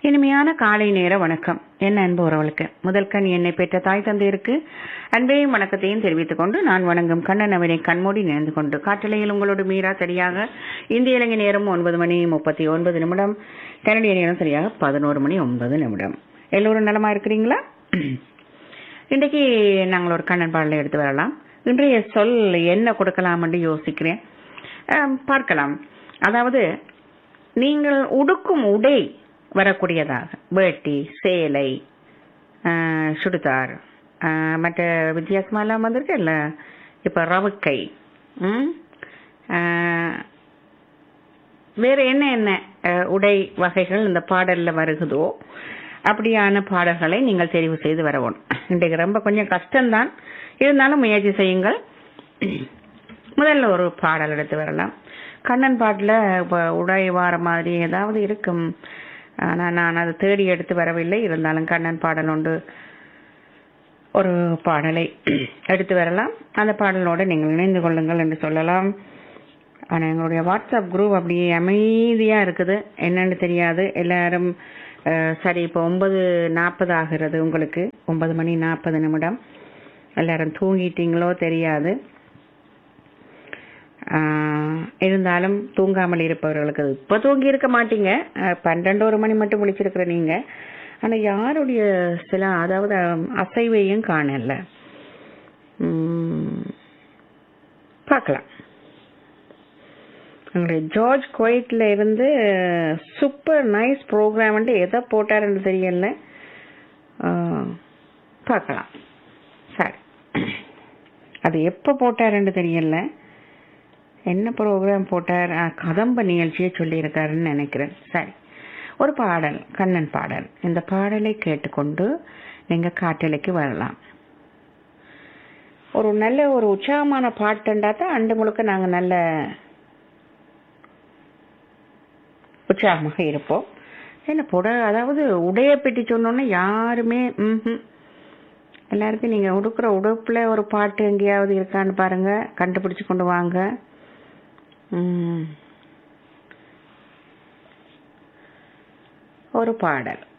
இனிமையான காலை நேர வணக்கம் என் அன்பு உறவுகளுக்கு முதல் கண் என்னை பெற்ற தாய் தந்தையருக்கு அன்பையும் வணக்கத்தையும் தெரிவித்துக் கொண்டு நான் வணங்கும் கண்ணன் அவனை கண்மூடி நினைந்து கொண்டு காற்றலையில் உங்களோடு மீரா சரியாக இந்திய இலங்கை நேரம் ஒன்பது மணி முப்பத்தி ஒன்பது நிமிடம் கனடிய நேரம் சரியாக பதினோரு மணி ஒன்பது நிமிடம் எல்லோரும் நலமா இருக்கிறீங்களா இன்றைக்கு நாங்கள் ஒரு கண்ணன் பாடலை எடுத்து வரலாம் இன்றைய சொல் என்ன கொடுக்கலாம் என்று யோசிக்கிறேன் ஆம், பார்க்கலாம் அதாவது நீங்கள் உடுக்கும் உடை வரக்கூடியதாக வேட்டி சேலை ஆ, சுடிதார் ஆ, மற்ற வித்தியாசமா எல்லாம் வந்திருக்கு இல்ல இப்ப ரவுக்கை ம்? ஆ, வேற என்ன என்ன ஆ, உடை வகைகள் இந்த பாடல்ல வருகுதோ அப்படியான பாடல்களை நீங்கள் தெரிவு செய்து வரவும் இன்றைக்கு ரொம்ப கொஞ்சம் கஷ்டம்தான் இருந்தாலும் முயற்சி செய்யுங்கள் முதல்ல ஒரு பாடல் எடுத்து வரலாம் கண்ணன் பாட்டுல இப்ப உடை வார மாதிரி ஏதாவது இருக்கும் ஆனா நான் அதை தேடி எடுத்து வரவில்லை இருந்தாலும் கண்ணன் பாடல் உண்டு ஒரு பாடலை எடுத்து வரலாம் அந்த பாடலோட நீங்கள் இணைந்து கொள்ளுங்கள் என்று சொல்லலாம் ஆனா எங்களுடைய வாட்ஸ்அப் குரூப் அப்படியே அமைதியா இருக்குது என்னன்னு தெரியாது எல்லாரும் அஹ், சரி இப்போ ஒன்பது நாற்பது ஆகிறது உங்களுக்கு ஒன்பது மணி நாற்பது நிமிடம் எல்லாரும் தூங்கிட்டீங்களோ தெரியாது ஆஹ், இருந்தாலும் தூங்காமல் இருப்பவர்களுக்கு இப்ப தூங்கி இருக்க மாட்டீங்க அஹ், பன்னெண்டு ஒரு மணி மட்டும் விழிச்சிருக்கிற நீங்க ஆனா யாருடைய சில அதாவது அஹ், அசைவையும் காணல உம், பார்க்கலாம் எங்களுடைய ஜார்ஜ் குவைட்ல இருந்து சூப்பர் நைஸ் ப்ரோக்ராம் எதை போட்டாருன்னு தெரியல ஆஹ், பார்க்கலாம் சரி அது எப்போ போட்டாருன்னு தெரியல என்ன ப்ரோக்ராம் போட்டார் ஆ, கதம்ப நிகழ்ச்சியை சொல்லியிருக்காருன்னு நினைக்கிறேன் சரி ஒரு பாடல் கண்ணன் பாடல் இந்த பாடலை கேட்டுக்கொண்டு நீங்க காட்டலைக்கு வரலாம் ஒரு நல்ல ஒரு உற்சாகமான பாட்டுண்டா தான் அண்டு முழுக்க நாங்க நல்ல உற்சாகமாக இருப்போம் என்ன புட அதாவது உடைய பெட்டி சொன்னோன்னே யாருமே ம்ஹும். எல்லாருக்கும் நீங்க உடுக்குற உடுப்புல ஒரு பாட்டு எங்கேயாவது இருக்கான்னு பாருங்க கண்டுபிடிச்சு கொண்டு வாங்க ம். ஒரு பாடல்